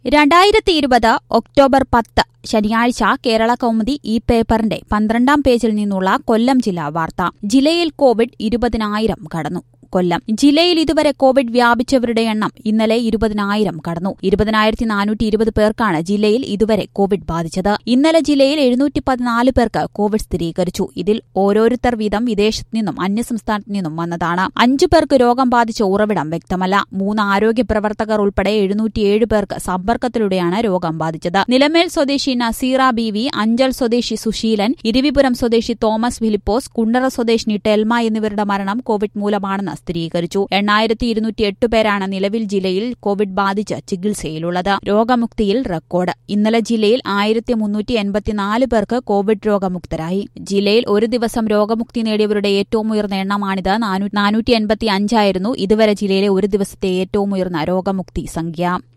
രണ്ടായിരത്തി ഇരുപത് ഒക്ടോബർ പത്ത് ശനിയാഴ്ച കേരള കൗമുദി ഈ പേപ്പറിന്റെ പന്ത്രണ്ടാം പേജിൽ നിന്നുള്ള കൊല്ലം ജില്ലാ വാർത്ത ജില്ലയിൽ കോവിഡ് ഇരുപതിനായിരം കടന്നു കൊല്ലം ജില്ലയിൽ ഇതുവരെ കോവിഡ് വ്യാപിച്ചവരുടെ എണ്ണം ഇന്നലെ ഇരുപതിനായിരം കടന്നു ഇരുപതിനായിരത്തി നാനൂറ്റി ഇരുപത് പേർക്കാണ് ജില്ലയിൽ ഇതുവരെ കോവിഡ് ബാധിച്ചത് ഇന്നലെ ജില്ലയിൽ എഴുന്നൂറ്റി പതിനാല് പേർക്ക് കോവിഡ് സ്ഥിരീകരിച്ചു ഇതിൽ ഓരോരുത്തർ വീതം വിദേശത്തു നിന്നും അന്യസംസ്ഥാനത്തു നിന്നും വന്നതാണ് അഞ്ചു പേർക്ക് രോഗം ബാധിച്ച ഉറവിടം വ്യക്തമല്ല മൂന്ന് ആരോഗ്യ പ്രവർത്തകർ ഉൾപ്പെടെ എഴുന്നൂറ്റിയേഴ് പേർക്ക് സമ്പർക്കത്തിലൂടെയാണ് രോഗം ബാധിച്ചത് നിലമേൽ സ്വദേശി നസീറ ബി വി അഞ്ചൽ സ്വദേശി സുശീലൻ ഇരിവിപുരം സ്വദേശി തോമസ് ഫിലിപ്പോസ് കുണ്ടറ സ്വദേശിനി ടെൽമ എന്നിവരുടെ മരണം കോവിഡ് മൂലമാണെന്ന് സ്ഥിരീകരിച്ചു എണ്ണായിരത്തി ഇരുന്നൂറ്റി എട്ട് പേരാണ് നിലവിൽ ജില്ലയിൽ കോവിഡ് ബാധിച്ച് ചികിത്സയിലുള്ളത് രോഗമുക്തിയിൽ റെക്കോർഡ് ഇന്നലെ ജില്ലയിൽ ആയിരത്തി മുന്നൂറ്റി എൺപത്തിനാല് പേർക്ക് കോവിഡ് രോഗമുക്തരായി ജില്ലയിൽ ഒരു ദിവസം രോഗമുക്തി നേടിയവരുടെ ഏറ്റവും ഉയർന്ന എണ്ണമാണിത് നാനൂറ്റി എൺപത്തി അഞ്ചായിരുന്നു ഇതുവരെ ജില്ലയിലെ ഒരു ദിവസത്തെ ഏറ്റവും ഉയർന്ന രോഗമുക്തി സംഖ്യ